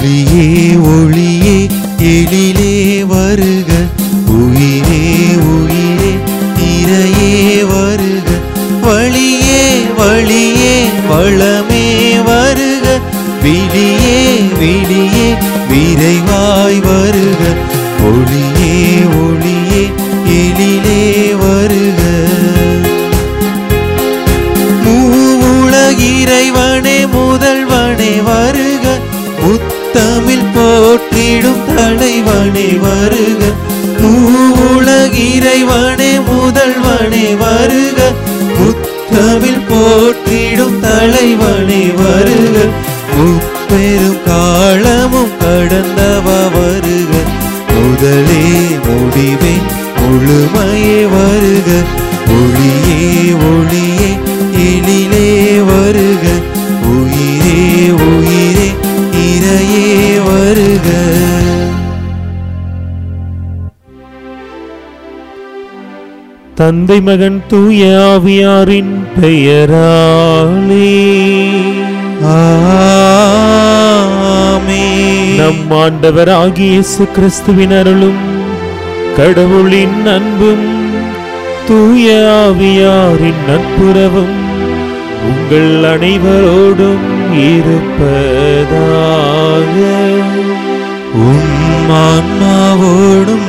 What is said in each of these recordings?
ஒளியே ஒளியே எழிலே வருக உயிரே உயிரே இறையே வருக வழியே வழியே வளமே வருக விழியே விழியே விரைவாய் வருக ஒளியே ஒளியே எழிலே வருக மூவுலக இறைவனே முதல்வனே வருக முத்தமிழ் போற்றிடும் தலைவனே வருக மூவுலக இறைவனே முதல்வனே வருக முத்தமிழ் போற்றிடும் தலைவனே வருக முப்பெரும் காலமும் கடந்தவ வருக முதலே முடிவே முழுமையே வருக ஒளியே ஒளியே எழிலே வருக உயிரே உயிரே இறையே வருக தந்தை மகன் தூய ஆவியாரின் பெயராலே ஆமென். நம் ஆண்டவர் ஆகிய இயேசு கிறிஸ்துவின் அருளும் கடவுளின் அன்பும் தூய ஆவியாரின் நட்புறவும் உங்கள் அனைவரோடும் இருப்பதாக உம் ஆன்மாவோடும்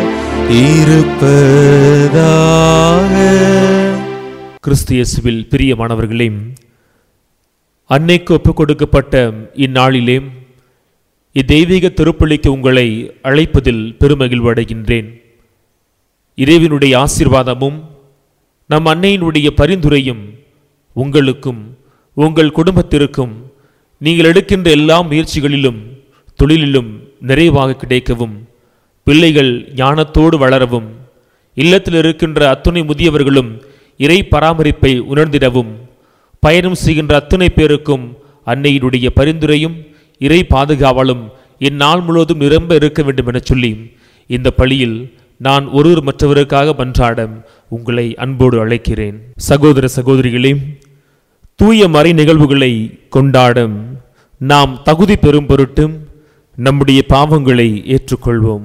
இருப்பதாக கிறிஸ்து இயேசுவில் பிரியமானவர்களே அன்னைக்கு ஒப்புக் கொடுக்கப்பட்ட இந்நாளிலே இத்தெய்வீக திருப்பலிக்கு உங்களை அழைப்பதில் பெருமகிழ்வடைகின்றேன் இறைவனுடைய ஆசீர்வாதமும் நம் அன்னையினுடைய பரிந்துரையும் உங்களுக்கும் உங்கள் குடும்பத்திற்கும் நீங்கள் எடுக்கின்ற எல்லா முயற்சிகளிலும் தொழிலிலும் நிறைவாக கிடைக்கவும் பிள்ளைகள் ஞானத்தோடு வளரவும் இல்லத்தில் இருக்கின்ற அத்துணை முதியவர்களும் இறை பராமரிப்பை உணர்ந்திடவும் பயணம் செய்கின்ற அத்துணை பேருக்கும் அன்னையினுடைய பரிந்துரையும் இறை பாதுகாவலும் இந்நாள் முழுவதும் நிரம்ப இருக்க வேண்டும் என சொல்லி இந்த பள்ளியில் நான் ஒருவர் மற்றவருக்காக மன்றாட உங்களை அன்போடு அழைக்கிறேன் சகோதர சகோதரிகளே தூய மறை நிகழ்வுகளை கொண்டாட நாம் தகுதி பெறும் பொருட்டு நம்முடைய பாவங்களை ஏற்றுக்கொள்வோம்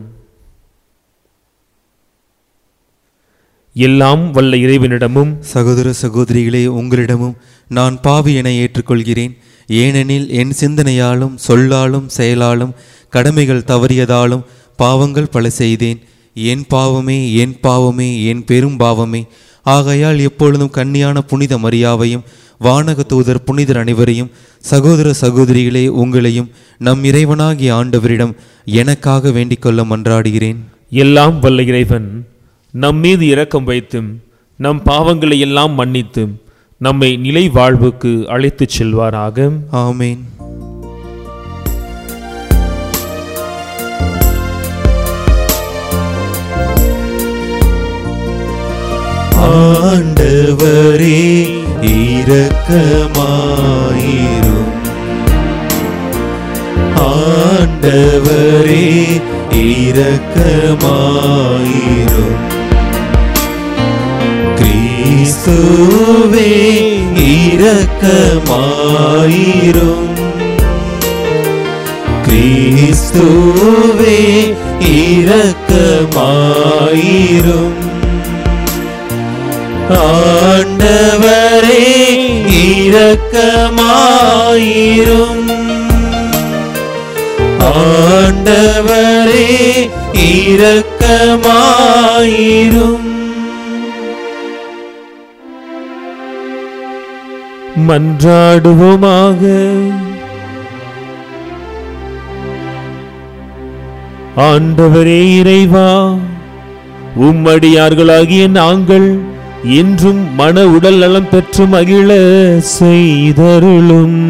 எல்லாம் வல்ல இறைவனிடமும் சகோதர சகோதரிகளே உங்களிடமும் நான் பாவி என ஏற்றுக்கொள்கிறேன் ஏனெனில் என் சிந்தனையாலும் சொல்லாலும் செயலாலும் கடமைகள் தவறியதாலும் பாவங்கள் பல செய்தேன் என் பாவமே என் பாவமே என் பெரும் பாவமே ஆகையால் எப்பொழுதும் கன்னியான புனித மரியாவையும் வானக தூதர் புனிதர் அனைவரையும் சகோதர சகோதரிகளே உங்களையும் நம் இறைவனாகிய ஆண்டவரிடம் எனக்காக வேண்டிக் கொள்ள மன்றாடுகிறேன் எல்லாம் வல்ல இறைவன் நம் மீது இரக்கம் வைத்து நம் பாவங்களை எல்லாம் மன்னித்து நம்மை நிலை வாழ்வுக்கு அழைத்துச் செல்வாராக ஆமேன் ஆண்டவரே இரக்கமாயிரும் ஆண்டவரே இரக்கமாயிரும் கிறிஸ்துவே இரக்கமாயிரும் கிறிஸ்துவே இரக்கமாயிரும் ஆண்டவரே இரக்கமாயிரும் ஆண்டவரே இரக்கமாயிரும் மன்றாடுவோமாக ஆண்டவரே இறைவா உம்மடியார்களாகிய நாங்கள் என்றும் மன உடல் நலம் பெற்று மகிழ செய்தருளும்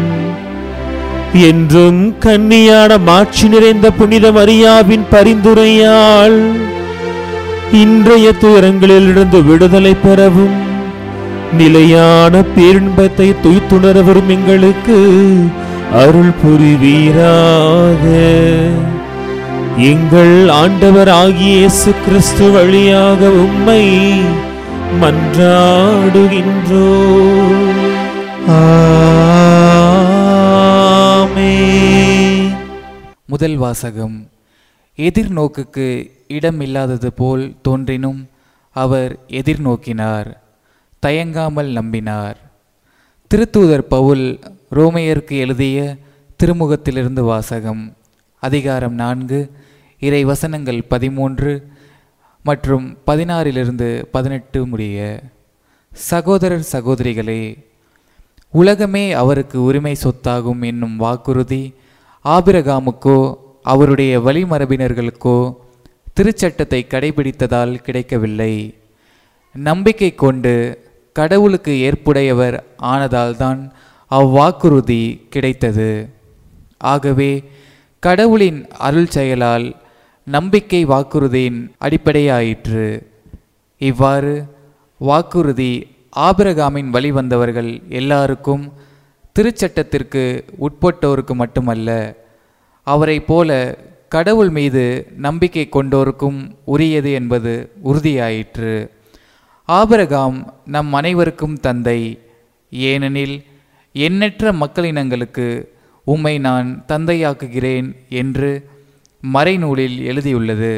என்றும் கன்னியான மாட்சி நிறைந்த புனித மரியாவின் பரிந்துரையால் இன்றைய துயரங்களிலிருந்து விடுதலை பெறவும் நிலையான பேரின்பத்தை துய்த்துணர வரும் எங்களுக்கு அருள் புரிவீராக எங்கள் ஆண்டவர் ஆகிய இயேசு கிறிஸ்து வழியாக உம்மை மன்றாடுகின்றோ ஆமென் முதல் வாசகம் எதிர்நோக்குக்கு இடமில்லாதது போல் தோன்றினும் அவர் எதிர்நோக்கினார் தயங்காமல் நம்பினார் திருத்தூதர் பவுல் ரோமையருக்கு எழுதிய திருமுகத்திலிருந்து வாசகம் அதிகாரம் நான்கு இறை வசனங்கள் பதிமூன்று மற்றும் பதினாறிலிருந்து பதினெட்டு முடிய சகோதரர் சகோதரிகளே உலகமே அவருக்கு உரிமை சொத்தாகும் என்னும் வாக்குறுதி ஆபிரகாமுக்கோ அவருடைய வழிமரபினர்களுக்கோ திருச்சட்டத்தை கடைபிடித்ததால் கிடைக்கவில்லை நம்பிக்கை கொண்டு கடவுளுக்கு ஏற்புடையவர் ஆனதால்தான் அவ்வாக்குறுதி கிடைத்தது ஆகவே கடவுளின் அருள் செயலால் நம்பிக்கை வாக்குறுதியின் அடிப்படையாயிற்று இவ்வாறு வாக்குறுதி ஆபிரகாமின் வழி வந்தவர்கள் எல்லாருக்கும் திருச்சட்டத்திற்கு உட்பட்டோருக்கு மட்டுமல்ல அவரைப் போல கடவுள் மீது நம்பிக்கை கொண்டோருக்கும் உரியது என்பது உறுதியாயிற்று ஆபிரகாம் நம் அனைவருக்கும் தந்தை ஏனெனில் எண்ணற்ற மக்களினங்களுக்கு உம்மை நான் தந்தையாக்குகிறேன் என்று மறைநூலில் எழுதியுள்ளது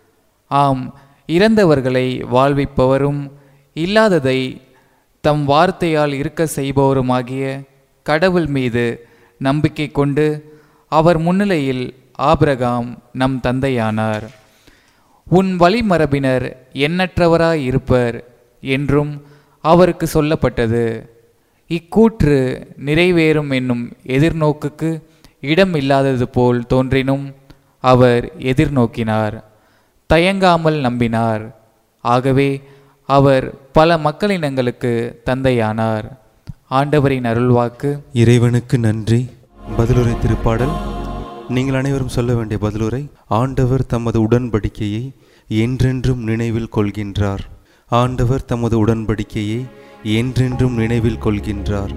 ஆம் இறந்தவர்களை வாழ்விப்பவரும் இல்லாததை தம் வார்த்தையால் இருக்க செய்பவருமாகிய கடவுள் மீது நம்பிக்கை கொண்டு அவர் முன்னிலையில் ஆபிரகாம் நம் தந்தையானார் உன் வழிமரபினர் எண்ணற்றவராய் இருப்பர் என்றும் அவருக்கு சொல்லப்பட்டது இக்கூற்று நிறைவேறும் என்னும் எதிர்நோக்குக்கு இடம் இல்லாதது போல் தோன்றினும் அவர் எதிர்நோக்கினார் தயங்காமல் நம்பினார் ஆகவே அவர் பல மக்களினங்களுக்கு தந்தையானார் ஆண்டவரின் அருள்வாக்கு இறைவனுக்கு நன்றி பதிலுரை திருப்பாடல் நீங்கள் அனைவரும் சொல்ல வேண்டிய பதிலுரை ஆண்டவர் தமது உடன்படிக்கையை என்றென்றும் நினைவில் கொள்கின்றார் ஆண்டவர் தமது உடன்படிக்கையை என்றென்றும் நினைவில் கொள்கின்றார்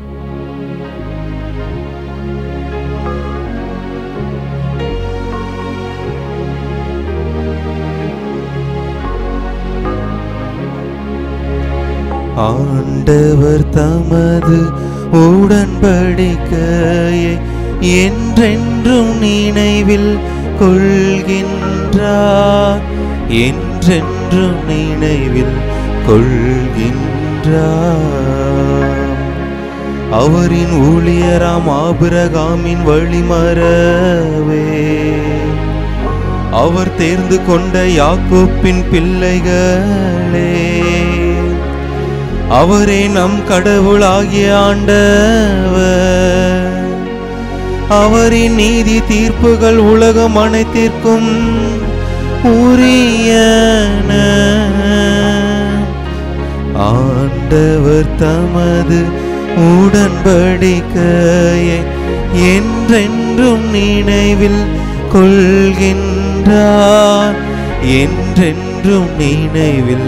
ஆண்டவர் தமது உடன்படிக்கையை என்றென்றும் நினைவில் கொள்கின்றார் என்றென்றும் நினைவில் கொள்கின்றார் அவரின் ஊழியராம் ஆபிரகாமின் வழிமரவே அவர் தேர்ந்து கொண்ட யாக்கோப்பின் பிள்ளைகளே அவரே நம் கடவுளாகிய ஆண்டவர் அவரின் நீதி தீர்ப்புகள் உலகம் அனைத்திற்கும் உரியன ஆண்டவர் தமது உடன்படிக்கையை என்றென்றும் நினைவில் கொள்கின்றார் என்றென்றும் நினைவில்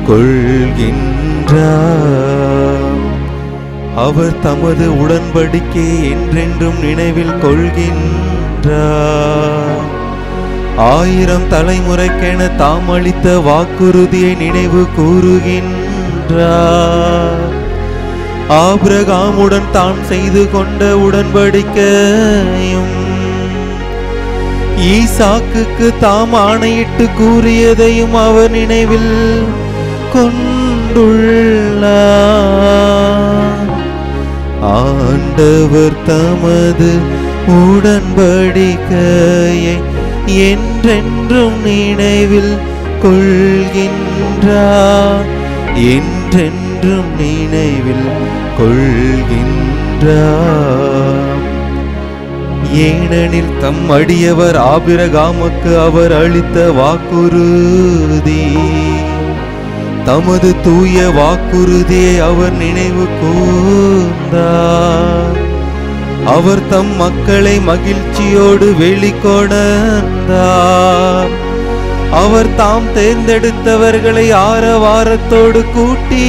கொள்கின்றார் அவர் தமது உடன்படிக்கையை என்றென்றும் நினைவில் கொள்கின்றார் ஆயிரம் தலைமுறைக்கென தாம் அளித்த வாக்குறுதியை நினைவு கூறுகின்றார் ஆபிரகாமுடன் தான் செய்து கொண்ட உடன்படிக்கையும் ஈசாக்குக்கு தாம் ஆணையிட்டு கூறியதையும் அவர் நினைவில் கொண்டுள்ளார் ஆண்டவர் தமது உடன்படிக்கையை என்றென்றும் நினைவில் கொள்கின்றார் என்றென்றும் நினைவில் கொள்கின்றார் ஏனெனில் தம் அடியவர் ஆபிரகாமுக்கு அவர் அளித்த வாக்குறுதி தமது தூய வாக்குறுதியை அவர் நினைவு கூர்ந்தார் அவர் தம் மக்களை மகிழ்ச்சியோடு வெளிக்கொணர்ந்தார் அவர் தாம் தேர்ந்தெடுத்தவர்களை ஆரவாரத்தோடு கூட்டி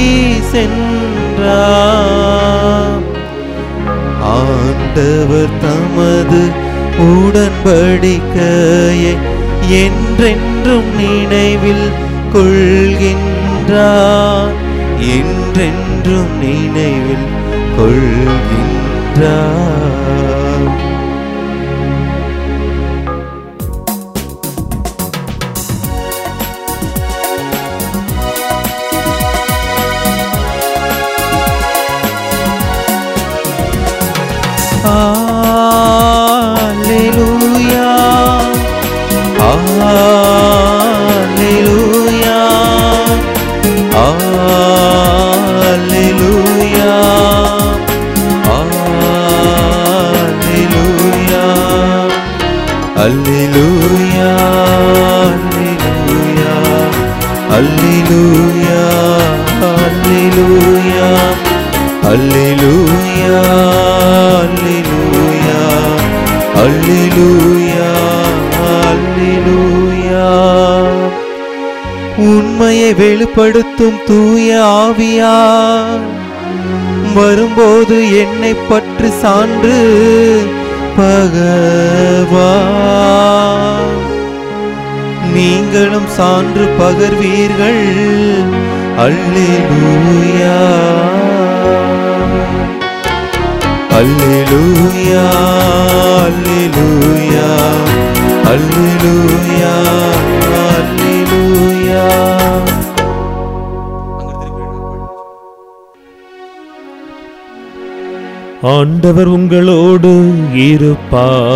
சென்றார் ஆண்டவர் தமது உடன்படிக்கையை என்றென்றும் நினைவில் கொள்கின்றார் என்றென்றும் நினைவில் கொள்கின்றார் Alleluia. Alleluia. Alleluia. Alleluia. Alleluia. Alleluia. Alleluia. Alleluia. Alleluia. Alleluia. Alleluia. உண்மையை வெளிப்படுத்தும் தூய ஆவியா வரும்போது என்னை பற்றி சான்று பகவா நீங்களும் சான்று பகர்வீர்கள் அல்லேலூயா அல்லேலூயா அல்லேலூயா அல்லேலூயா அல்லேலூயா ஆண்டவர் உங்களோடு இருப்பாராக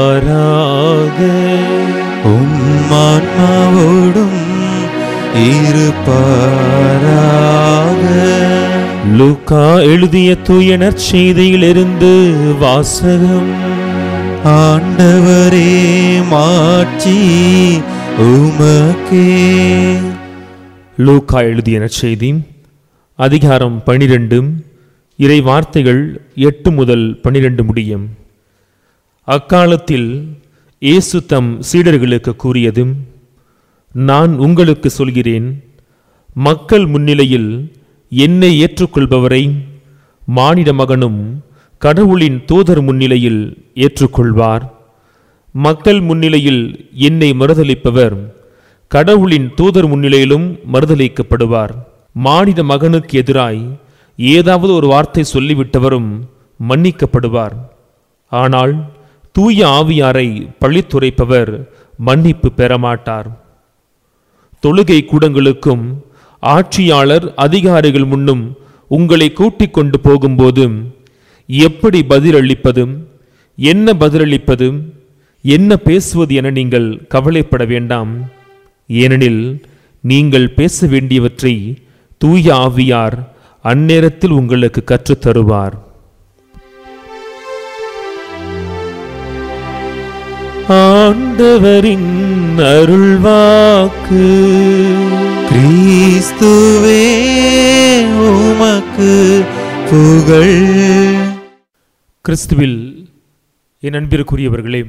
உம்மான்மாவோடும் இருப்பாராக லூக்கா எழுதிய தூய நற்செய்தியிலிருந்து வாசகம் ஆண்டவரே மாட்சி உமக்கே லூக்கா எழுதிய நற்செய்தி அதிகாரம் பனிரெண்டு இறை வார்த்தைகள் எட்டு முதல் பனிரெண்டு முடியும் அக்காலத்தில் இயேசு தம் சீடர்களுக்கு கூறியது நான் உங்களுக்கு சொல்கிறேன் மக்கள் முன்னிலையில் என்னை ஏற்றுக்கொள்பவரை மானிட மகனும் கடவுளின் தூதர் முன்னிலையில் ஏற்றுக்கொள்வார் மக்கள் முன்னிலையில் என்னை மறுதலிப்பவர் கடவுளின் தூதர் முன்னிலையிலும் மறுதலிக்கப்படுவார் மானிட மகனுக்கு எதிராய் ஏதாவது ஒரு வார்த்தை சொல்லிவிட்டவரும் மன்னிக்கப்படுவார் ஆனால் தூய ஆவியாரை பழித்துரைப்பவர் மன்னிப்பு பெறமாட்டார் தொழுகை கூடங்களுக்கும் ஆட்சியாளர் அதிகாரிகள் முன்னும் உங்களை கூட்டிக் கொண்டு போகும்போது எப்படி பதிலளிப்பது என்ன பதிலளிப்பது என்ன பேசுவது என நீங்கள் கவலைப்பட வேண்டாம் ஏனெனில் நீங்கள் பேச வேண்டியவற்றை தூய ஆவியார் அந்நேரத்தில் உங்களுக்கு கற்றுத் தருவார் ஆண்டவரின் அருள்வாக்கு கிறிஸ்துவே உமக்கு புகழ் கிறிஸ்துவில் என் அன்பிற்குரியவர்களே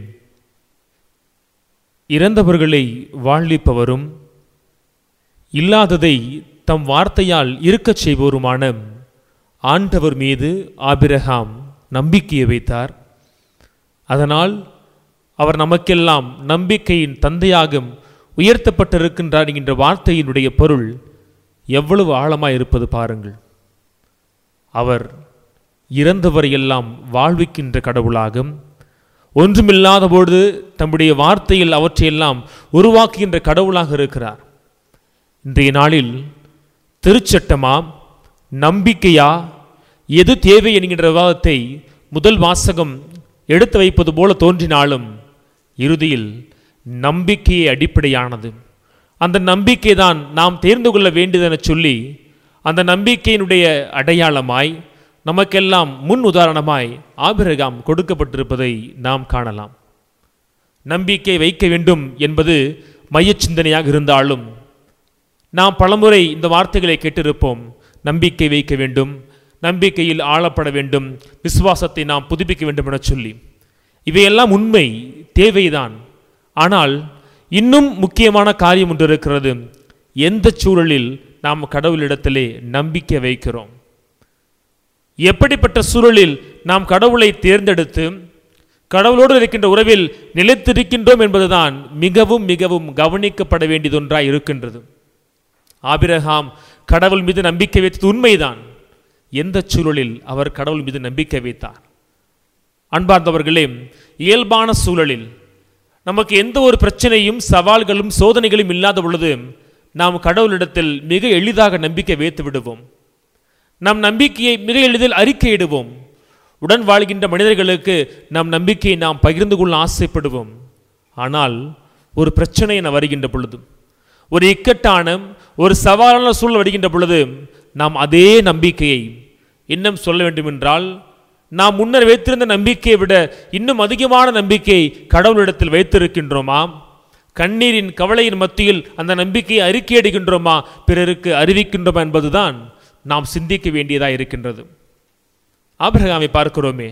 இறந்தவர்களை வாழ்விப்பவரும் இல்லாததை தம் வார்த்தையால் இருக்கச் செய்வோருமான ஆண்டவர் மீது ஆபிரகாம் நம்பிக்கையை வைத்தார் அதனால் அவர் நமக்கெல்லாம் நம்பிக்கையின் தந்தையாக உயர்த்தப்பட்டிருக்கின்றார் என்கின்ற வார்த்தையினுடைய பொருள் எவ்வளவு ஆழமாய் இருப்பது பாருங்கள் அவர் இறந்தவரையெல்லாம் வாழ்விக்கின்ற கடவுளாக ஒன்றுமில்லாத பொழுது தம்முடைய வார்த்தையில் அவற்றையெல்லாம் உருவாக்குகின்ற கடவுளாக இருக்கிறார் இன்றைய நாளில் திருச்சட்டமா நம்பிக்கையா எது தேவை என்கின்ற விவாதத்தை முதல் வாசகம் எடுத்து வைப்பது போல தோன்றினாலும் இறுதியில் நம்பிக்கையே அடிப்படையானது அந்த நம்பிக்கை தான் நாம் தேர்ந்து கொள்ள வேண்டியதென சொல்லி அந்த நம்பிக்கையினுடைய அடையாளமாய் நமக்கெல்லாம் முன் உதாரணமாய் ஆபிரகாம் கொடுக்கப்பட்டிருப்பதை நாம் காணலாம் நம்பிக்கை வைக்க வேண்டும் என்பது மையச் சிந்தனையாக இருந்தாலும் நாம் பலமுறை இந்த வார்த்தைகளை கேட்டிருப்போம் நம்பிக்கை வைக்க வேண்டும் நம்பிக்கையில் ஆளப்பட வேண்டும் விசுவாசத்தை நாம் புதுப்பிக்க வேண்டும் என சொல்லி இவையெல்லாம் உண்மை தேவைதான் ஆனால் இன்னும் முக்கியமான காரியம் ஒன்று இருக்கிறது எந்த சூழலில் நாம் கடவுளிடத்திலே நம்பிக்கை வைக்கிறோம் எப்படிப்பட்ட சூழலில் நாம் கடவுளை தேர்ந்தெடுத்து கடவுளோடு இருக்கின்ற உறவில் நிலைத்திருக்கின்றோம் என்பதுதான் மிகவும் மிகவும் கவனிக்கப்பட வேண்டியதொன்றாய் இருக்கின்றது ஆபிரகாம் கடவுள் மீது நம்பிக்கை வைத்தது உண்மைதான் எந்த சூழலில் அவர் கடவுள் மீது நம்பிக்கை வைத்தார் அன்பார்ந்தவர்களே இயல்பான சூழலில் நமக்கு எந்த ஒரு பிரச்சனையும் சவால்களும் சோதனைகளும் இல்லாத பொழுது நாம் கடவுளிடத்தில் மிக எளிதாக நம்பிக்கை வைத்து விடுவோம் நம் நம்பிக்கையை மிக எளிதில் அறிக்கையிடுவோம் உடன் வாழ்கின்ற மனிதர்களுக்கு நம் நம்பிக்கையை நாம் பகிர்ந்து கொள்ள ஆசைப்படுவோம் ஆனால் ஒரு பிரச்சனை என வருகின்ற பொழுது ஒரு இக்கட்டான ஒரு சவாலான சூழல் வருகின்ற பொழுது நாம் அதே நம்பிக்கையை இன்னும் சொல்ல வேண்டுமென்றால் நாம் முன்னர் வைத்திருந்த நம்பிக்கையை விட இன்னும் அதிகமான நம்பிக்கையை கடவுளிடத்தில் வைத்திருக்கின்றோமா கண்ணீரின் கவலையின் மத்தியில் அந்த நம்பிக்கையை அறிக்கையிடுகின்றோமா பிறருக்கு அறிவிக்கின்றோமா என்பதுதான் நாம் சிந்திக்க வேண்டியதாக இருக்கின்றது ஆபிரகாமை பார்க்கிறோமே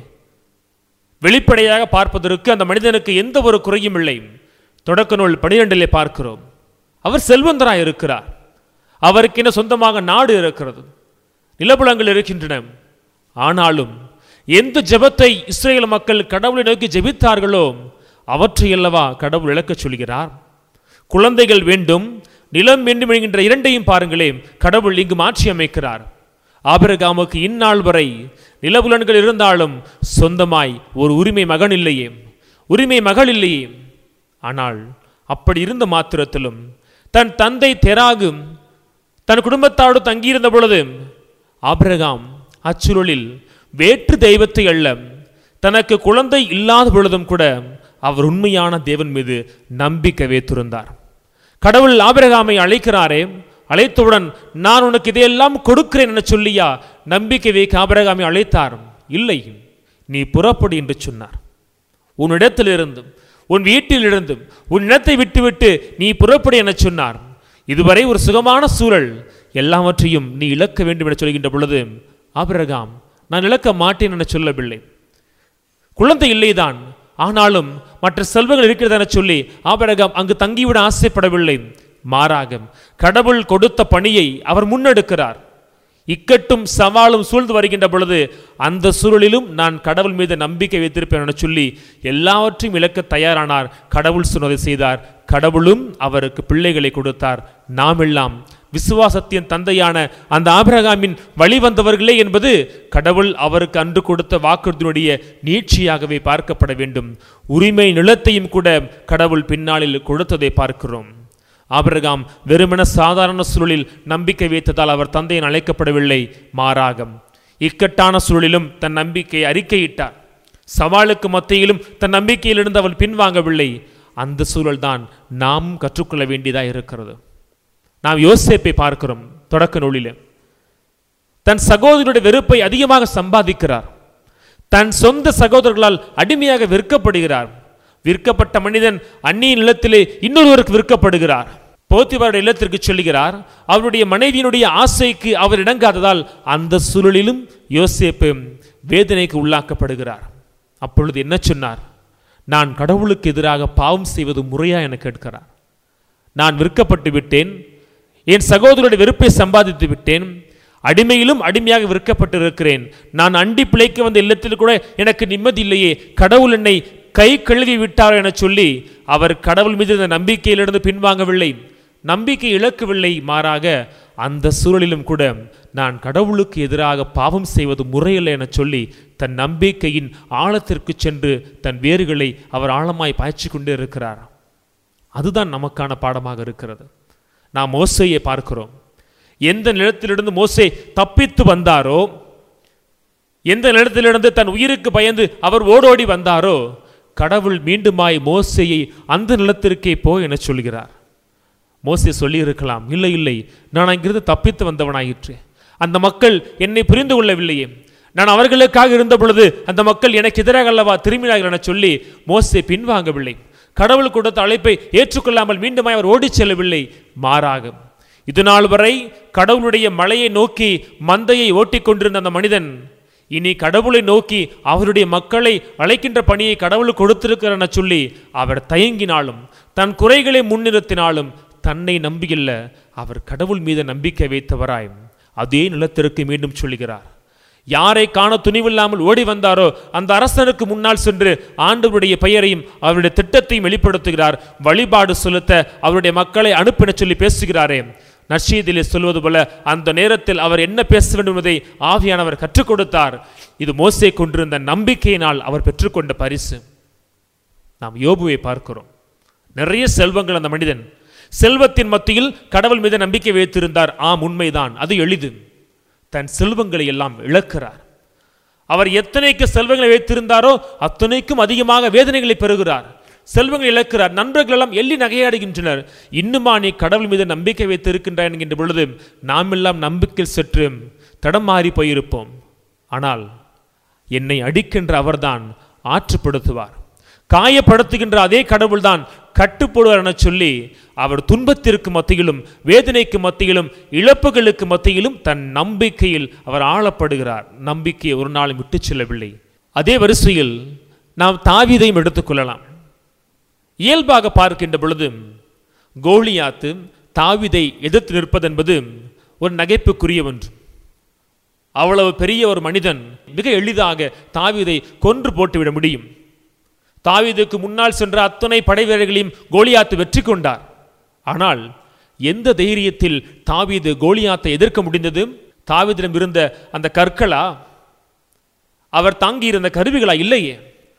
வெளிப்படையாக பார்ப்பதற்கு அந்த மனிதனுக்கு எந்த ஒரு குறையும் இல்லை தொடக்க நூல் பனிரெண்டிலே பார்க்கிறோம் அவர் செல்வந்தராய் இருக்கிறார் அவருக்கு என்ன சொந்தமாக நாடு இருக்கிறது நிலபுலங்கள் இருக்கின்றன ஆனாலும் எந்த ஜெபத்தை இஸ்ரேல் மக்கள் கடவுளை நோக்கி ஜெபித்தார்களோ அவற்றையல்லவா கடவுள் இழக்கச் சொல்கிறார் குழந்தைகள் வேண்டும் நிலம் வேண்டும் என்கின்ற இரண்டையும் பாருங்களேன் கடவுள் இங்கு மாற்றி அமைக்கிறார் ஆபிரகாமுக்கு இந்நாள் வரை நிலபுலன்கள் இருந்தாலும் சொந்தமாய் ஒரு உரிமை மகன் இல்லையே உரிமை மகள் இல்லையே ஆனால் அப்படி இருந்த மாத்திரத்திலும் தன் தந்தை தெராகு தன் குடும்பத்தாரோடு தங்கியிருந்த பொழுது ஆபிரகாம் அச்சுருளில் வேற்று தெய்வத்தை அல்ல தனக்கு குழந்தை இல்லாத பொழுதும் கூட அவர் உண்மையான தேவன் மீது நம்பிக்கை வைத்திருந்தார் கடவுள் ஆபிரகாமை அழைக்கிறாரே அழைத்தவுடன் நான் உனக்கு இதையெல்லாம் கொடுக்கிறேன் என சொல்லியா நம்பிக்கை வைக்க ஆபிரகாமை அழைத்தார் இல்லை நீ புறப்படு என்று சொன்னார் உன்னிடத்திலிருந்தும் உன் வீட்டிலிருந்தும் உன் இடத்தை விட்டுவிட்டு நீ புறப்படு என சொன்னார் இதுவரை ஒரு சுகமான சூழல் எல்லாவற்றையும் நீ இழக்க வேண்டும் என சொல்கின்ற பொழுது ஆபிரகாம் நான் இழக்க மாட்டேன் என சொல்லவில்லை குழந்தை இல்லைதான் ஆனாலும் மற்ற செல்வங்கள் இருக்கிறது என சொல்லி ஆபிரகாம் அங்கு தங்கிவிட ஆசைப்படவில்லை மாறாக கடவுள் கொடுத்த பணியை அவர் முன்னெடுக்கிறார் இக்கட்டும் சவாலும் சூழ்ந்து வருகின்ற பொழுது அந்த சூழலிலும் நான் கடவுள் மீது நம்பிக்கை வைத்திருப்பேன் என சொல்லி எல்லாவற்றையும் இழக்க தயாரானார் கடவுள் சொன்னதை செய்தார் கடவுளும் அவருக்கு பிள்ளைகளை கொடுத்தார் நாம் எல்லாம் விசுவாசத்தின் தந்தையான அந்த ஆபிரகாமின் வழி வந்தவர்களே என்பது கடவுள் அவருக்கு அன்று கொடுத்த வாக்குறுதியினுடைய நீட்சியாகவே பார்க்கப்பட வேண்டும் உரிமை நிலத்தையும் கூட கடவுள் பின்னாளில் கொடுத்ததை பார்க்கிறோம் ஆபிரகாம் வெறுமன சாதாரண சூழலில் நம்பிக்கை வைத்ததால் அவர் தந்தையின் அழைக்கப்படவில்லை மாறாகம் இக்கட்டான சூழலிலும் தன் நம்பிக்கையை அறிக்கையிட்டார் சவாலுக்கு மத்தியிலும் தன் நம்பிக்கையிலிருந்து அவள் பின்வாங்கவில்லை அந்த சூழல்தான் நாம் கற்றுக்கொள்ள வேண்டியதாக இருக்கிறது நாம் யோசேப்பை பார்க்கிறோம் தொடக்க நூலில் தன் சகோதரனுடைய வெறுப்பை அதிகமாக சம்பாதிக்கிறார் தன் சொந்த சகோதரர்களால் அடிமையாக விற்கப்படுகிறார் விற்கப்பட்ட மனிதன் அந்நிய நிலத்திலே இன்னொருவருக்கு விற்கப்படுகிறார் போத்திபாருடைய இல்லத்திற்கு சொல்லுகிறார் அவருடைய மனைவியினுடைய ஆசைக்கு அவர் இடங்காததால் அந்த சூழலிலும் யோசேப்பு வேதனைக்கு உள்ளாக்கப்படுகிறார் அப்பொழுது என்ன சொன்னார் நான் கடவுளுக்கு எதிராக பாவம் செய்வது முறையா என கேட்கிறார் நான் விற்கப்பட்டு விட்டேன் என் சகோதரருடைய வெறுப்பை சம்பாதித்து விட்டேன் அடிமையிலும் அடிமையாக விற்கப்பட்டிருக்கிறேன் நான் அண்டி பிழைக்க வந்த இல்லத்தில் கூட எனக்கு நிம்மதி இல்லையே கடவுள் என்னை கை கழுவி விட்டார் என சொல்லி அவர் கடவுள் மீது இருந்த நம்பிக்கையிலிருந்து பின்வாங்கவில்லை நம்பிக்கை இழக்கவில்லை மாறாக அந்த சூழலிலும் கூட நான் கடவுளுக்கு எதிராக பாவம் செய்வது முறையில்லை என சொல்லி தன் நம்பிக்கையின் ஆழத்திற்கு சென்று தன் வேர்களை அவர் ஆழமாய் பாய்ச்சி கொண்டே இருக்கிறார் அதுதான் நமக்கான பாடமாக இருக்கிறது நாம் மோசையை பார்க்கிறோம் எந்த நிலத்திலிருந்து மோசே தப்பித்து வந்தாரோ எந்த நிலத்திலிருந்து தன் உயிருக்கு பயந்து அவர் ஓடோடி வந்தாரோ கடவுள் மீண்டுமாய் மோசையை அந்த நிலத்திற்கே போ என சொல்கிறார் மோசே சொல்லியிருக்கலாம் இல்லை இல்லை நான் அங்கிருந்து தப்பித்து வந்தவனாயிற்று அந்த மக்கள் என்னை புரிந்து கொள்ளவில்லையே நான் அவர்களுக்காக இருந்த பொழுது அந்த மக்கள் எனக்கு எதிராக அல்லவா திரும்பினார்கள் என சொல்லி மோசே பின்வாங்கவில்லை கடவுள் கொடுத்த அழைப்பை ஏற்றுக்கொள்ளாமல் மீண்டுமாய் அவர் ஓடிச் செல்லவில்லை மாறாக இது நாள் வரை கடவுளுடைய மலையை நோக்கி மந்தையை ஓட்டிக் கொண்டிருந்த அந்த மனிதன் இனி கடவுளை நோக்கி அவருடைய மக்களை அழைக்கின்ற பணியை கடவுள் கொடுத்திருக்கிறார் என சொல்லி அவர் தயங்கினாலும் தன் குறைகளை முன்னிறுத்தினாலும் தன்னை நம்பியில்ல அவர் கடவுள் மீது நம்பிக்கை வைத்தவராய் அதே நிலத்திற்கு மீண்டும் சொல்லுகிறார் யாரை காண துணிவில்லாமல் ஓடி வந்தாரோ அந்த அரசனுக்கு முன்னால் சென்று ஆண்டவருடைய பெயரையும் அவருடைய திட்டத்தையும் வெளிப்படுத்துகிறார் வழிபாடு செலுத்த அவருடைய மக்களை அனுப்பின சொல்லி பேசுகிறாரே நற்செய்தியிலே சொல்வது போல அந்த நேரத்தில் அவர் என்ன பேச வேண்டும் என்பதை ஆவியானவர் கற்றுக் கொடுத்தார் இது மோசே கொண்டிருந்த நம்பிக்கையினால் அவர் பெற்றுக்கொண்ட பரிசு நாம் யோபுவை பார்க்கிறோம் நிறைய செல்வங்கள் அந்த மனிதன் செல்வத்தின் மத்தியில் கடவுள் மீது நம்பிக்கை வைத்திருந்தார் ஆம் உண்மைதான் அது எளிது தன் செல்வங்களை எல்லாம் இழக்கிறார் அவர் எத்தனைக்கு செல்வங்களை வைத்திருந்தாரோ அத்தனைக்கும் அதிகமாக வேதனைகளை பெறுகிறார் செல்வங்களை இழக்கிறார் நண்பர்கள் எல்லாம் எள்ளி நகையாடுகின்றனர் இன்னுமா நீ கடவுள் மீது நம்பிக்கை வைத்து இருக்கின்றாய் என்கின்ற பொழுது நாம் எல்லாம் நம்பிக்கையில் சற்று தடம் மாறி போயிருப்போம் ஆனால் என்னை அடிக்கின்ற அவர்தான் ஆற்றுப்படுத்துவார் காயப்படுத்துகின்ற அதே கடவுள்தான் கட்டுப்படுவார் என சொல்லி அவர் துன்பத்திற்கு மத்தியிலும் வேதனைக்கு மத்தியிலும் இழப்புகளுக்கு மத்தியிலும் தன் நம்பிக்கையில் அவர் ஆளப்படுகிறார் நம்பிக்கையை ஒரு நாளும் விட்டுச் செல்லவில்லை அதே வரிசையில் நாம் தாவீதையும் எடுத்துக்கொள்ளலாம் இயல்பாக பார்க்கின்ற பொழுது கோலியாத்து தாவீதை எதிர்த்து நிற்பதென்பது ஒரு நகைப்புக்குரிய ஒன்று அவ்வளவு பெரிய ஒரு மனிதன் மிக எளிதாக தாவீதை கொன்று போட்டுவிட முடியும் தாவீதுக்கு முன்னால் சென்ற அத்தனை படை வீரர்களையும் கோலியாத்து வெற்றி கொண்டார் ஆனால் எந்த தைரியத்தில் தாவீது கோலியாத்தை எதிர்க்க முடிந்தது தாவீதிடம் இருந்த அந்த கற்களா அவர் தாங்கியிருந்த கருவிகளா இல்லையே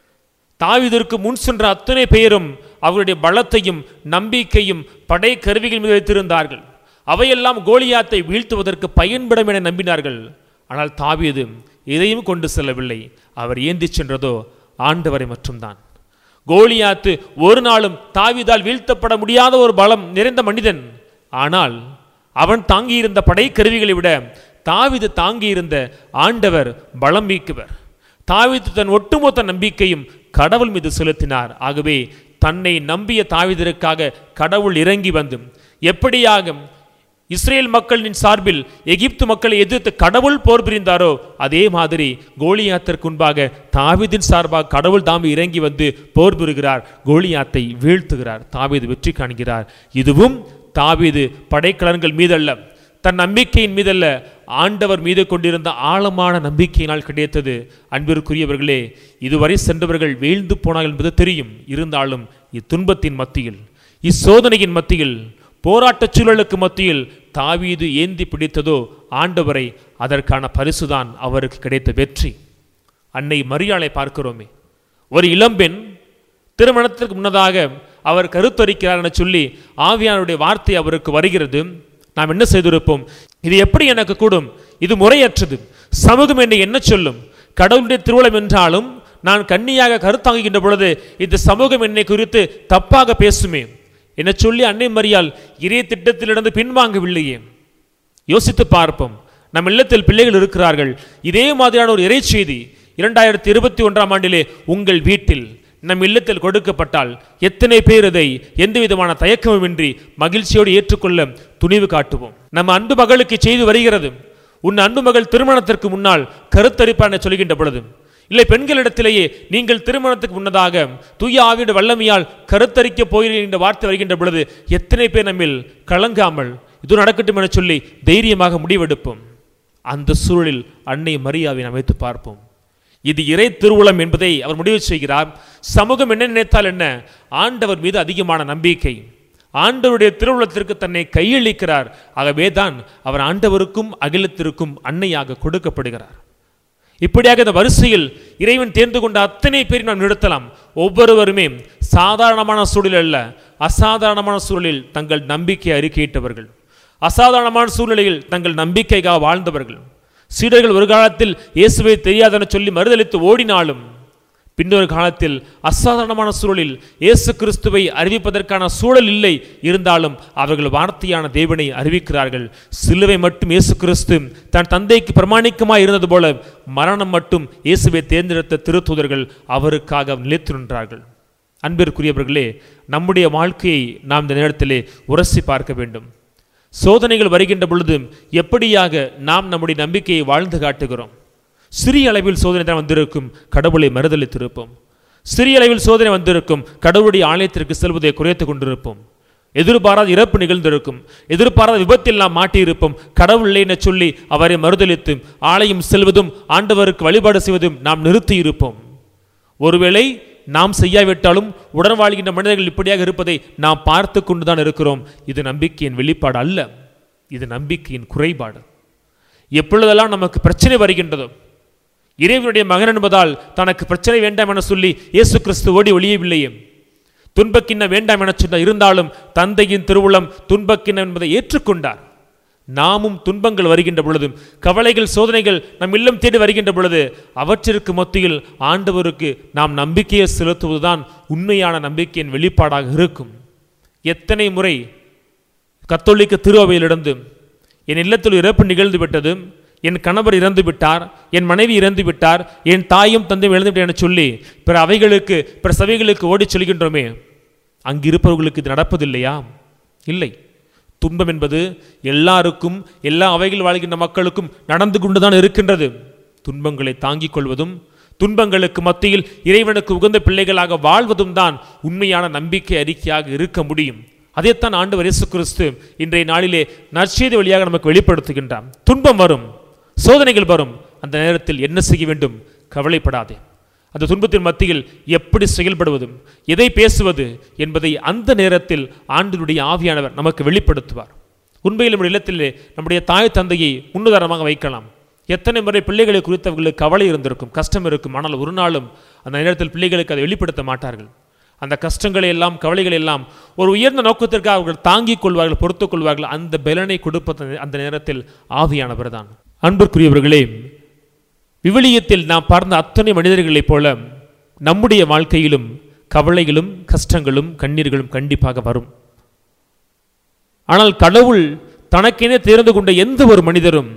தாவீதிற்கு முன் சென்ற அத்தனை பேரும் அவருடைய பலத்தையும் நம்பிக்கையும் படை கருவிகள் மீது வைத்திருந்தார்கள் அவையெல்லாம் கோலியாத்தை வீழ்த்துவதற்கு பயன்படும் என நம்பினார்கள் ஆனால் தாவீது இதையும் கொண்டு செல்லவில்லை அவர் ஏந்தி சென்றதோ ஆண்டவரை மட்டும்தான் கோலியாத்து ஒரு நாளும் தாவீதால் வீழ்த்தப்பட முடியாத ஒரு பலம் நிறைந்த மனிதன் ஆனால் அவன் தாங்கியிருந்த படை கருவிகளை விட தாவீது தாங்கியிருந்த ஆண்டவர் பலம் மீக்குவர் தாவீது தன் ஒட்டுமொத்த நம்பிக்கையும் கடவுள் மீது செலுத்தினார் ஆகவே தன்னை நம்பிய தாவீதற்காக கடவுள் இறங்கி வந்து எப்படியாக இஸ்ரேல் மக்களின் சார்பில் எகிப்து மக்களை எதிர்த்து கடவுள் போர் புரிந்தாரோ அதே மாதிரி கோலியாத்திற்கு முன்பாக தாவீதின் சார்பாக கடவுள் தாம் இறங்கி வந்து போர் புரிகிறார் கோலியாத்தை வீழ்த்துகிறார் தாவீது வெற்றி காண்கிறார் இதுவும் தாவீது படைக்கலன்கள் மீதல்ல தன் நம்பிக்கையின் மீதல்ல ஆண்டவர் மீது கொண்டிருந்த ஆழமான நம்பிக்கையினால் கிடைத்தது அன்பிற்குரியவர்களே இதுவரை சென்றவர்கள் வீழ்ந்து போனார்கள் என்பது தெரியும் இருந்தாலும் இத்துன்பத்தின் மத்தியில் இச்சோதனையின் மத்தியில் போராட்டச் சூழலுக்கு மத்தியில் தாவீது ஏந்தி பிடித்ததோ ஆண்டவரை அதற்கான பரிசுதான் அவருக்கு கிடைத்த வெற்றி அன்னை மரியாளை பார்க்கிறோமே ஒரு இளம்பெண் திருமணத்திற்கு முன்னதாக அவர் கருத்தரிக்கிறார் என சொல்லி ஆவியானுடைய வார்த்தை அவருக்கு வருகிறது நாம் என்ன செய்திருப்போம் இது எப்படி எனக்கு கூடும் இது முறையற்றது சமூகம் என்னை என்ன சொல்லும் கடவுளுடைய திருவுளம் என்றாலும் நான் கண்ணியாக கருத்தாங்குகின்ற பொழுது இந்த சமூகம் என்னை குறித்து தப்பாக பேசுமே என சொல்லி அன்னை மரியால் இறை திட்டத்திலிருந்து பின்வாங்கவில்லையே யோசித்து பார்ப்போம் நம் இல்லத்தில் பிள்ளைகள் இருக்கிறார்கள் இதே மாதிரியான ஒரு இறை செய்தி இரண்டாயிரத்தி இருபத்தி ஒன்றாம் ஆண்டிலே உங்கள் வீட்டில் நம் இல்லத்தில் கொடுக்கப்பட்டால் எத்தனை பேர் இதை எந்த விதமான தயக்கமுமின்றி மகிழ்ச்சியோடு ஏற்றுக்கொள்ள துணிவு காட்டுவோம் நம்ம அன்பு மகளுக்கு செய்து வருகிறது உன் அன்பு மகள் திருமணத்திற்கு முன்னால் கருத்தரிப்பான சொல்கின்ற பொழுது இல்லை பெண்களிடத்திலேயே நீங்கள் திருமணத்துக்கு முன்னதாக தூய ஆவியோட வல்லமையால் கருத்தரிக்க போகிறீர்கள் என்ற வார்த்தை வருகின்ற பொழுது எத்தனை பேர் நம்மில் கலங்காமல் இது நடக்கட்டும் என சொல்லி தைரியமாக முடிவெடுப்போம் அந்த சூழலில் அன்னை மரியாவை அமைத்து பார்ப்போம் இது இறை திருவுளம் என்பதை அவர் முடிவு செய்கிறார் சமூகம் என்ன நினைத்தால் என்ன ஆண்டவர் மீது அதிகமான நம்பிக்கை ஆண்டவருடைய திருவுளத்திற்கு தன்னை கையளிக்கிறார் ஆகவே தான் அவர் ஆண்டவருக்கும் அகிலத்திற்கும் அன்னையாக கொடுக்கப்படுகிறார் இப்படியாக இந்த வரிசையில் இறைவன் தேர்ந்து கொண்ட அத்தனை பேரை நாம் நிறுத்தலாம் ஒவ்வொருவருமே சாதாரணமான சூழலில் அல்ல அசாதாரணமான சூழலில் தங்கள் நம்பிக்கை அறிக்கையிட்டவர்கள் அசாதாரணமான சூழ்நிலையில் தங்கள் நம்பிக்கைக்காக வாழ்ந்தவர்கள் சீடர்கள் ஒரு காலத்தில் இயேசுவை தெரியாதென சொல்லி மறுதளித்து ஓடினாலும் பின்னொரு காலத்தில் அசாதாரணமான சூழலில் இயேசு கிறிஸ்துவை அறிவிப்பதற்கான சூழல் இல்லை இருந்தாலும் அவர்கள் வார்த்தையான தேவனை அறிவிக்கிறார்கள் சிலுவை மட்டும் இயேசு கிறிஸ்து தன் தந்தைக்கு பிரமாணிக்கமாய் இருந்தது போல மரணம் மட்டும் இயேசுவை தேர்ந்தெடுத்த திருத்தூதர்கள் அவருக்காக நிலைத்து நின்றார்கள் அன்பிற்குரியவர்களே நம்முடைய வாழ்க்கையை நாம் இந்த நேரத்திலே உரசி பார்க்க வேண்டும் சோதனைகள் வருகின்ற பொழுது எப்படியாக நாம் நம்முடைய நம்பிக்கையை வாழ்ந்து காட்டுகிறோம் சிறிய அளவில் சோதனை தான் வந்திருக்கும் கடவுளை மறுதளித்திருப்போம் சிறிய அளவில் சோதனை வந்திருக்கும் கடவுளுடைய ஆலயத்திற்கு செல்வதை குறைத்து கொண்டிருப்போம் எதிர்பாராத இறப்பு நிகழ்ந்திருக்கும் எதிர்பாராத விபத்தில் நாம் மாட்டியிருப்போம் கடவுள் இல்லை என சொல்லி அவரை மறுதளித்து ஆலயம் செல்வதும் ஆண்டவருக்கு வழிபாடு செய்வதும் நாம் நிறுத்தி இருப்போம் ஒருவேளை நாம் செய்யாவிட்டாலும் உடன் வாழ்கின்ற மனிதர்கள் இப்படியாக இருப்பதை நாம் பார்த்து கொண்டுதான் இருக்கிறோம் இது நம்பிக்கையின் வெளிப்பாடு அல்ல இது நம்பிக்கையின் குறைபாடு எப்பொழுதெல்லாம் நமக்கு பிரச்சனை வருகின்றதோ இறைவனுடைய மகன் என்பதால் தனக்கு பிரச்சனை வேண்டாம் என சொல்லி இயேசு கிறிஸ்து ஓடி ஒளியவில்லையே துன்பக்கிண்ண வேண்டாம் என சொன்ன இருந்தாலும் தந்தையின் திருவுளம் துன்பக்கிண்ணம் என்பதை ஏற்றுக்கொண்டார் நாமும் துன்பங்கள் வருகின்ற பொழுதும் கவலைகள் சோதனைகள் நம் இல்லம் தேடி வருகின்ற பொழுது அவற்றிற்கு மத்தியில் ஆண்டவருக்கு நாம் நம்பிக்கையை செலுத்துவதுதான் உண்மையான நம்பிக்கையின் வெளிப்பாடாக இருக்கும் எத்தனை முறை கத்தோலிக்க திருவையிலிருந்து என் இல்லத்தில் இறப்பு நிகழ்ந்து விட்டது என் கணவர் இறந்து விட்டார் என் மனைவி இறந்து விட்டார் என் தாயும் தந்தையும் இறந்து விட்டார் என சொல்லி பிற அவைகளுக்கு பிற சபைகளுக்கு ஓடிச் சொல்கின்றோமே அங்கிருப்பவர்களுக்கு இது நடப்பதில்லையா இல்லை துன்பம் என்பது எல்லாருக்கும் எல்லா அவைகள் வாழ்கின்ற மக்களுக்கும் நடந்து கொண்டுதான் இருக்கின்றது துன்பங்களை தாங்கிக் கொள்வதும் துன்பங்களுக்கு மத்தியில் இறைவனுக்கு உகந்த பிள்ளைகளாக வாழ்வதும் தான் உண்மையான நம்பிக்கை அறிக்கையாக இருக்க முடியும் அதைத்தான் ஆண்டவர் இயேசு கிறிஸ்து இன்றைய நாளிலே நற்செய்தி வழியாக நமக்கு வெளிப்படுத்துகின்றார் துன்பம் வரும் சோதனைகள் வரும் அந்த நேரத்தில் என்ன செய்ய வேண்டும் கவலைப்படாதே அந்த துன்பத்தின் மத்தியில் எப்படி செயல்படுவதும் எதை பேசுவது என்பதை அந்த நேரத்தில் ஆண்டினுடைய ஆவியானவர் நமக்கு வெளிப்படுத்துவார் உண்மையில் நம்முடைய இல்லத்திலே நம்முடைய தாய் தந்தையை முன்னுதாரணமாக வைக்கலாம் எத்தனை முறை பிள்ளைகளை குறித்தவர்களுக்கு கவலை இருந்திருக்கும் கஷ்டம் இருக்கும் ஆனால் ஒரு நாளும் அந்த நேரத்தில் பிள்ளைகளுக்கு அதை வெளிப்படுத்த மாட்டார்கள் அந்த கஷ்டங்களை எல்லாம் கவலைகளை எல்லாம் ஒரு உயர்ந்த நோக்கத்திற்காக அவர்கள் தாங்கிக் கொள்வார்கள் பொறுத்துக் கொள்வார்கள் அந்த பலனை கொடுப்பது அந்த நேரத்தில் ஆவியானவர் தான் அன்பிற்குரியவர்களே விவிலியத்தில் நாம் பார்த்த அத்தனை மனிதர்களைப் போல நம்முடைய வாழ்க்கையிலும் கவலைகளும் கஷ்டங்களும் கண்ணீர்களும் கண்டிப்பாக வரும் ஆனால் கடவுள் தனக்கென தேர்ந்து கொண்ட எந்த ஒரு மனிதரும்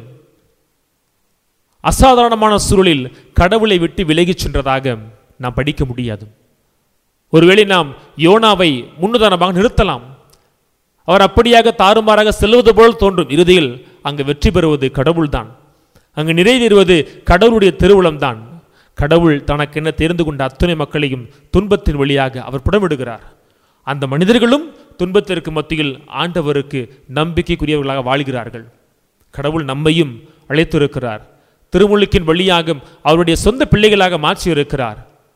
அசாதாரணமான சூழலில் கடவுளை விட்டு விலகிச் சென்றதாக நாம் படிக்க முடியாது ஒருவேளை நாம் யோனாவை முன்னுதாரணமாக நிறுத்தலாம் அவர் அப்படியாக தாறுமாறாக செல்வது போல் தோன்றும் இறுதியில் அங்கு வெற்றி பெறுவது கடவுள்தான் அங்கு நிறைவேறுவது கடவுளுடைய திருவுளம்தான் கடவுள் தனக்கென தெரிந்து கொண்ட அத்துணை மக்களையும் துன்பத்தின் வழியாக அவர் புடமிடுகிறார் அந்த மனிதர்களும் துன்பத்திற்கு மத்தியில் ஆண்டவருக்கு நம்பிக்கைக்குரியவர்களாக வாழ்கிறார்கள் கடவுள் நம்மையும் அழைத்திருக்கிறார் திருமுழுக்கின் வழியாக அவருடைய சொந்த பிள்ளைகளாக மாற்றி இருக்கிறார்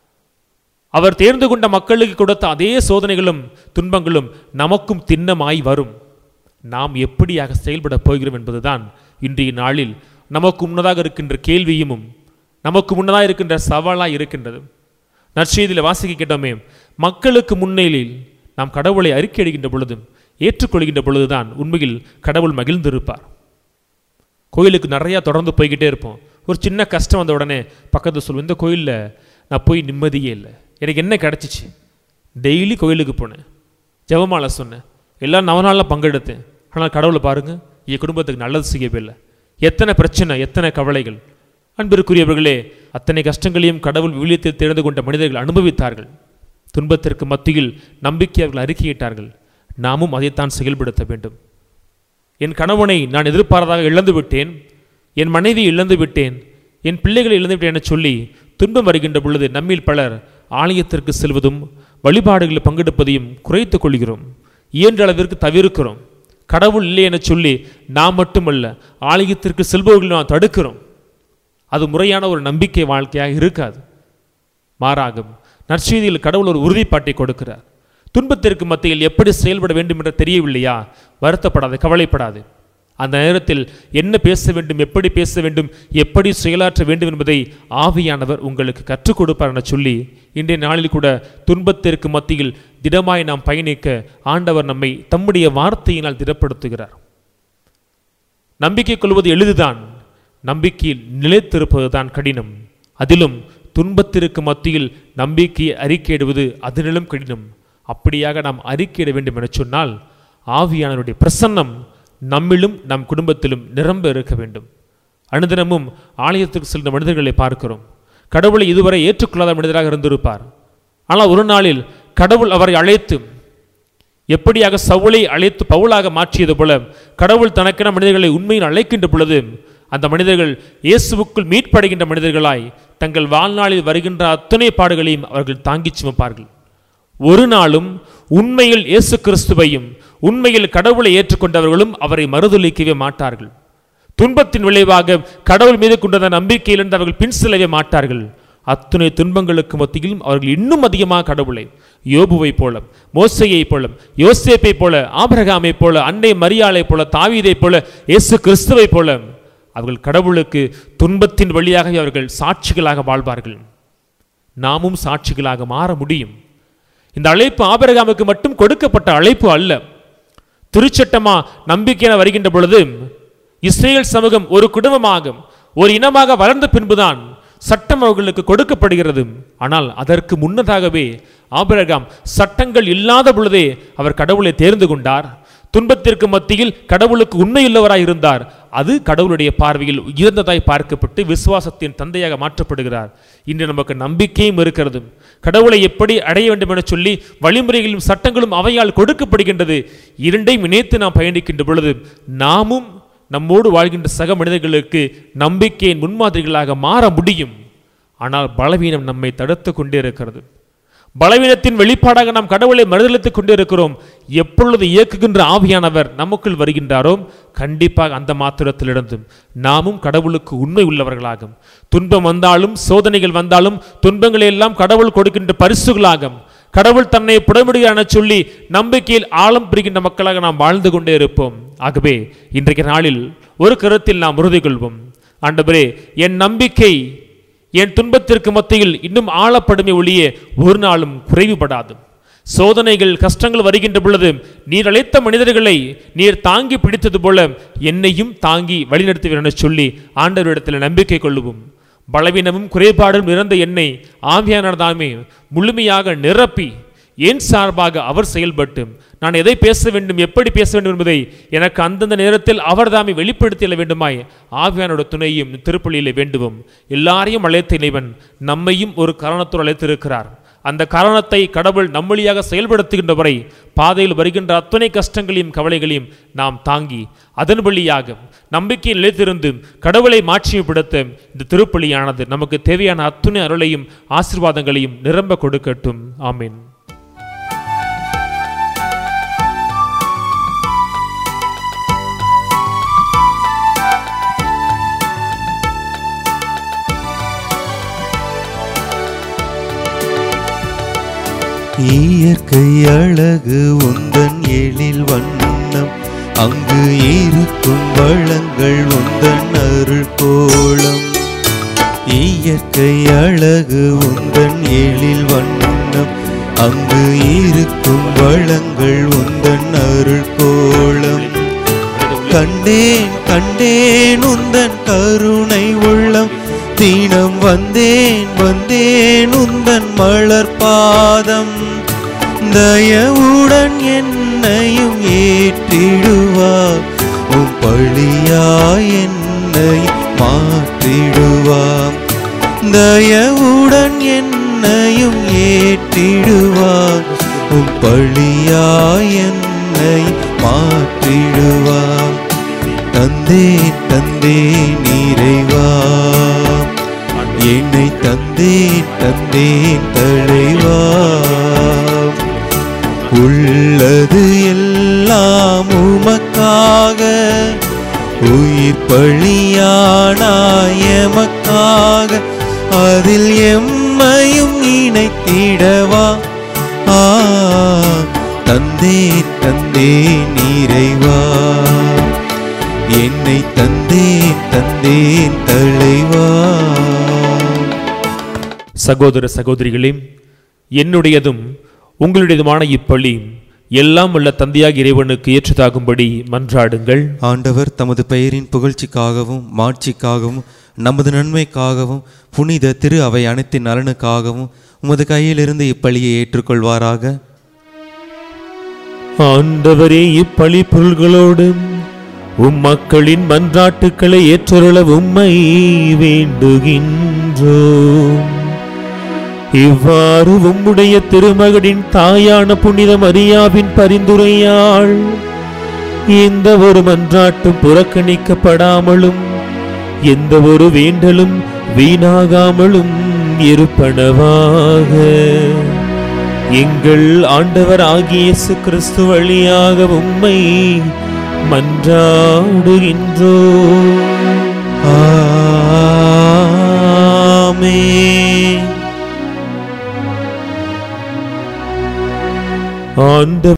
அவர் தேர்ந்து கொண்ட மக்களுக்கு கொடுத்த அதே சோதனைகளும் துன்பங்களும் நமக்கும் திண்ணமாய் வரும் நாம் எப்படியாக செயல்படப் போகிறோம் என்பதுதான் இன்றைய நாளில் நமக்கு முன்னதாக இருக்கின்ற கேள்வியும் நமக்கு முன்னதாக இருக்கின்ற சவாலாக இருக்கின்றது நற்செய்தியில் வாசிக்க கேட்டோமே மக்களுக்கு முன்னிலையில் நாம் கடவுளை அறிக்கையிடுகின்ற பொழுதும் ஏற்றுக்கொள்கின்ற பொழுதுதான் உண்மையில் கடவுள் மகிழ்ந்திருப்பார் கோயிலுக்கு நிறையா தொடர்ந்து போய்கிட்டே இருப்போம் ஒரு சின்ன கஷ்டம் வந்த உடனே பக்கத்து சொல்லுவோம் இந்த கோயிலில் நான் போய் நிம்மதியே இல்லை எனக்கு என்ன கிடச்சிச்சு டெய்லி கோயிலுக்கு போனேன் ஜெபமாலை சொன்னேன் எல்லா நவநாளில் பங்கெடுத்தேன் ஆனால் கடவுளை பாருங்கள் என் குடும்பத்துக்கு நல்லது செய்யவே இல்லை எத்தனை பிரச்சனை எத்தனை கவலைகள் அன்பிற்குரியவர்களே அத்தனை கஷ்டங்களையும் கடவுள் விவிலியத்தில் தெரிந்து கொண்ட மனிதர்கள் அனுபவித்தார்கள் துன்பத்திற்கு மத்தியில் நம்பிக்கை அவர்கள் அறிக்கையிட்டார்கள் நாமும் அதைத்தான் செயல்படுத்த வேண்டும் என் கணவனை நான் எதிர்பாராதாக இழந்து விட்டேன் என் மனைவி இழந்து விட்டேன் என் பிள்ளைகளை இழந்து விட்டேன் என சொல்லி துன்பம் வருகின்ற பொழுது நம்மில் பலர் ஆலயத்திற்கு செல்வதும் வழிபாடுகளில் பங்கெடுப்பதையும் குறைத்துக் கொள்கிறோம் இயன்ற அளவிற்கு தவிர்க்கிறோம் கடவுள் இல்லை என சொல்லி நாம் மட்டுமல்ல ஆலயத்திற்கு செல்பவர்களை நாம் தடுக்கிறோம் அது முறையான ஒரு நம்பிக்கை வாழ்க்கையாக இருக்காது மாறாகும் நற்செய்தியில் கடவுள் ஒரு உறுதிப்பாட்டை கொடுக்கிறார் துன்பத்திற்கு மத்தியில் எப்படி செயல்பட வேண்டும் என்று தெரியவில்லையா வருத்தப்படாது கவலைப்படாது அந்த நேரத்தில் என்ன பேச வேண்டும் எப்படி பேச வேண்டும் எப்படி செயலாற்ற வேண்டும் என்பதை ஆவியானவர் உங்களுக்கு கற்றுக் கொடுப்பார் என சொல்லி இன்றைய நாளில் கூட துன்பத்திற்கு மத்தியில் திடமாய் நாம் பயணிக்க ஆண்டவர் நம்மை தம்முடைய வார்த்தையினால் திடப்படுத்துகிறார் நம்பிக்கை கொள்வது எளிதுதான் நம்பிக்கையில் நிலைத்திருப்பதுதான் கடினம் அதிலும் துன்பத்திற்கு மத்தியில் நம்பிக்கையை அறிக்கையிடுவது அதனிலும் கடினம் அப்படியாக நாம் அறிக்கையிட வேண்டும் என சொன்னால் ஆவியானவருடைய பிரசன்னம் நம்மிலும் நம் குடும்பத்திலும் நிரம்ப இருக்க வேண்டும் அனுதினமும் ஆலயத்துக்கு செல்ந்த மனிதர்களை பார்க்கிறோம் கடவுளை இதுவரை ஏற்றுக்கொள்ளாத மனிதராக இருந்திருப்பார் ஆனால் ஒரு நாளில் கடவுள் அவரை அழைத்து எப்படியாக சவுளை அழைத்து பவுலாக மாற்றியது போல கடவுள் தனக்கென மனிதர்களை உண்மையில் அழைக்கின்ற பொழுது அந்த மனிதர்கள் இயேசுவுக்குள் மீட்படைகின்ற மனிதர்களாய் தங்கள் வாழ்நாளில் வருகின்ற அத்தனை பாடுகளையும் அவர்கள் தாங்கிச் சுமப்பார்கள் ஒரு நாளும் உண்மையில் இயேசு கிறிஸ்துவையும் உண்மையில் கடவுளை ஏற்றுக்கொண்டவர்களும் அவரை மறுதொலிக்கவே மாட்டார்கள் துன்பத்தின் விளைவாக கடவுள் மீது கொண்ட நம்பிக்கையிலிருந்து அவர்கள் பின் செல்லவே மாட்டார்கள் அத்துணை துன்பங்களுக்கு மத்தியிலும் அவர்கள் இன்னும் அதிகமாக கடவுளை யோபுவை போல மோசையை போல யோசேப்பை போல ஆபிரகாமை போல அன்னை மரியாளை போல தாவீதை போல இயேசு கிறிஸ்துவை போல அவர்கள் கடவுளுக்கு துன்பத்தின் வழியாக அவர்கள் சாட்சிகளாக வாழ்வார்கள் நாமும் சாட்சிகளாக மாற முடியும் இந்த அழைப்பு ஆபிரகாமுக்கு மட்டும் கொடுக்கப்பட்ட அழைப்பு அல்ல திருச்சட்டமா நம்பிக்கையான வருகின்ற பொழுது இஸ்ரேல் சமூகம் ஒரு குடும்பமாக ஒரு இனமாக வளர்ந்த பின்புதான் சட்டம் அவர்களுக்கு கொடுக்கப்படுகிறது ஆனால் அதற்கு முன்னதாகவே ஆபிரகாம் சட்டங்கள் இல்லாத பொழுதே அவர் கடவுளை தேர்ந்து கொண்டார் துன்பத்திற்கு மத்தியில் கடவுளுக்கு உண்மையுள்ளவராய் இருந்தார் அது கடவுளுடைய பார்வையில் உயர்ந்ததாய் பார்க்கப்பட்டு விசுவாசத்தின் தந்தையாக மாற்றப்படுகிறார் இன்று நமக்கு நம்பிக்கையும் இருக்கிறது கடவுளை எப்படி அடைய வேண்டும் என சொல்லி வழிமுறைகளும் சட்டங்களும் அவையால் கொடுக்கப்படுகின்றது இரண்டையும் இணைத்து நாம் பயணிக்கின்ற பொழுது நாமும் நம்மோடு வாழ்கின்ற சக மனிதர்களுக்கு நம்பிக்கையின் முன்மாதிரிகளாக மாற முடியும் ஆனால் பலவீனம் நம்மை தடுத்து கொண்டே இருக்கிறது பலவீனத்தின் வெளிப்பாடாக நாம் கடவுளை மறுதளித்துக் கொண்டே இருக்கிறோம் எப்பொழுது இயக்குகின்ற ஆவியானவர் நமக்குள் வருகின்றாரோ கண்டிப்பாக அந்த மாத்திரத்திலிருந்தும் நாமும் கடவுளுக்கு உண்மை உள்ளவர்களாகும் துன்பம் வந்தாலும் சோதனைகள் வந்தாலும் துன்பங்களை எல்லாம் கடவுள் கொடுக்கின்ற பரிசுகளாகும் கடவுள் தன்னை புடமிடுகிறார் என சொல்லி நம்பிக்கையில் ஆழம் பெறுகின்ற மக்களாக நாம் வாழ்ந்து கொண்டே இருப்போம் ஆகவே இன்றைக்கு நாளில் ஒரு கருத்தில் நாம் உறுதி கொள்வோம் ஆண்டவரே என் நம்பிக்கை என் துன்பத்திற்கு மத்தியில் இன்னும் ஆழப்படுமே ஒழிய ஒரு நாளும் குறைவுபடாது சோதனைகள் கஷ்டங்கள் வருகின்ற பொழுது நீர் அழைத்த மனிதர்களை நீர் தாங்கி பிடித்தது போல என்னையும் தாங்கி வழிநடத்துவீர் என சொல்லி ஆண்டவரிடத்தில் நம்பிக்கை கொள்ளுவோம் பலவீனமும் குறைபாடும் நிறைந்த என்னை ஆவியானதாமே முழுமையாக நிரப்பி என் சார்பாக அவர் செயல்பட்டு நான் எதை பேச வேண்டும் எப்படி பேச வேண்டும் என்பதை எனக்கு அந்தந்த நேரத்தில் அவர் தாமே வெளிப்படுத்திட வேண்டுமாய் ஆவியானோட துணையும் திருப்பலியிலே வேண்டுவோம் எல்லாரையும் அழைத்த இறைவன் நம்மையும் ஒரு காரணத்தோடு அழைத்திருக்கிறார் அந்த காரணத்தை கடவுள் நம்மளியாக செயல்படுத்துகின்ற வரை பாதையில் வருகின்ற அத்தனை கஷ்டங்களையும் கவலைகளையும் நாம் தாங்கி அதன் வழியாக நம்பிக்கையில் நிலைத்திருந்து கடவுளை மாட்சியப்படுத்த இந்த திருப்பலியானது நமக்கு தேவையான அத்துணை அருளையும் ஆசீர்வாதங்களையும் நிரம்ப கொடுக்கட்டும் ஆமீன் இயற்கை அழகு உந்தன் எழில் வண்ணம் அங்கு இருக்கும் வளங்கள் உந்தன் அருள் கோலம் இயற்கை அழகு உந்தன் எழில் வண்ணம் அங்கு இருக்கும் வளங்கள் உந்தன் அருள் கோலம் கண்டேன் கண்டேன் உந்தன் கருணை உள்ளம் தினம் வந்தேன் வந்தேன் உந்தன் மலர் பாதம் தயவுடன் என்னையும் ஏற்றிடுவார் உன் பழியாய் என்னை மாற்றிடுவார் தயவுடன் என்னையும் ஏற்றிடுவார் உன் பழியாய் என்னை மாற்றிடுவார் தந்தே தந்தே நிறைவா என்னை தந்தேன் தந்தேன் தலைவா உள்ளது எல்லாம் உமக்காக உயிர் பழியானாய் எமக்காக அதில் எம்மையும் இணைத்திடவா ஆ தந்தேன் தந்தேன் நிறைவா என்னை தந்தேன் தந்தேன் தலைவா சகோதர சகோதரிகளே என்னுடையதும் உங்களுடையதுமான இப்பலி எல்லாம் உள்ள தந்தையாக இறைவனுக்கு ஏற்றதாகும்படி மன்றாடுங்கள் ஆண்டவர் தமது பெயரின் புகழ்ச்சிக்காகவும் மாட்சிக்காகவும் நமது நன்மைக்காகவும் புனித திரு அவை அனைத்தின் நலனுக்காகவும் உமது கையிலிருந்து இப்பலியை ஏற்றுக்கொள்வாராக ஆண்டவரே இப்பழி பொருள்களோடு உம் மக்களின் மன்றாட்டுக்களை ஏற்றருள உம்மை வேண்டுகின்றோம் இவ்வாறு உம்முடைய திருமகனின் தாயான புனித மரியாவின் பரிந்துரையால் எந்த ஒரு மன்றாட்டும் புறக்கணிக்கப்படாமலும் எந்த ஒரு வேண்டலும் வீணாகாமலும் இருப்பனவாக எங்கள் ஆண்டவர் ஆகிய இயேசு கிறிஸ்து வழியாக உம்மை மன்றாடுகின்றோ ஆமென் ஆண்டவர்